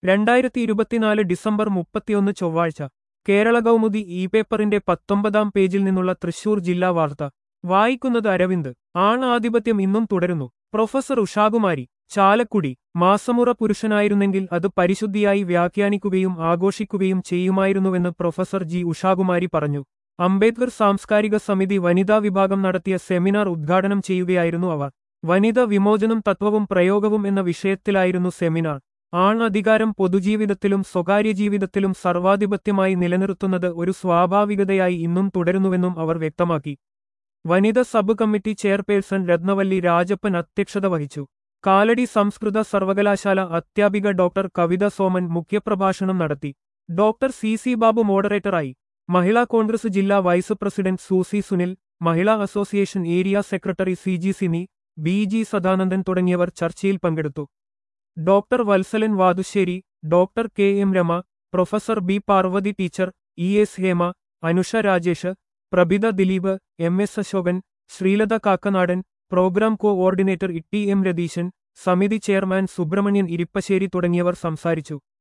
രണ്ടായിരത്തി ഇരുപത്തിനാല് ഡിസംബർ മുപ്പത്തിയൊന്ന് ചൊവ്വാഴ്ച കേരള കൗമുദി ഇ പേപ്പറിന്റെ പത്തൊമ്പതാം പേജിൽ നിന്നുള്ള തൃശൂർ ജില്ലാ വാർത്ത വായിക്കുന്നത് അരവിന്ദ് ആണാധിപത്യം ഇന്നും തുടരുന്നു പ്രൊഫസർ ഉഷാകുമാരി ചാലക്കുടി മാസമുറ പുരുഷനായിരുന്നെങ്കിൽ അത് പരിശുദ്ധിയായി വ്യാഖ്യാനിക്കുകയും ആഘോഷിക്കുകയും ചെയ്യുമായിരുന്നുവെന്ന് പ്രൊഫസർ ജി ഉഷാകുമാരി പറഞ്ഞു അംബേദ്കർ സാംസ്കാരിക സമിതി വനിതാ വിഭാഗം നടത്തിയ സെമിനാർ ഉദ്ഘാടനം ചെയ്യുകയായിരുന്നു അവർ വനിത വിമോചനം തത്വവും പ്രയോഗവും എന്ന വിഷയത്തിലായിരുന്നു സെമിനാർ ആൺ അധികാരം പൊതുജീവിതത്തിലും സ്വകാര്യ ജീവിതത്തിലും സർവാധിപത്യമായി നിലനിർത്തുന്നത് ഒരു സ്വാഭാവികതയായി ഇന്നും തുടരുന്നുവെന്നും അവർ വ്യക്തമാക്കി വനിത sub committee chairperson Rathnavalli Rajappan അധ്യക്ഷത വഹിച്ചു കാലടി സംസ്കൃത സർവകലാശാല അധ്യാപിക ഡോക്ടർ കവിത സോമൻ മുഖ്യപ്രഭാഷണം നടത്തി ഡോക്ടർ സി സി ബാബു മോഡറേറ്ററായി മഹിളാ കോൺഗ്രസ് ജില്ലാ vice president Susy Sunil Mahila association area secretary C G Sini B G Sadanandan തുടങ്ങിയവർ ചർച്ചയിൽ പങ്കെടുത്തു doctor Vatsalan Vathussery doctor K M Rema professor B Parvathy teacher E S Hema Anusha Rajesh Prabhitha Dileep M S Ashokan Sreelatha Kakkanadan programme coordinator E T M Ratheeshan സമിതി ചെയർമാൻ സുബ്രഹ്മണ്യൻ ഇരിപ്പശ്ശേരി തുടങ്ങിയവർ സംസാരിച്ചു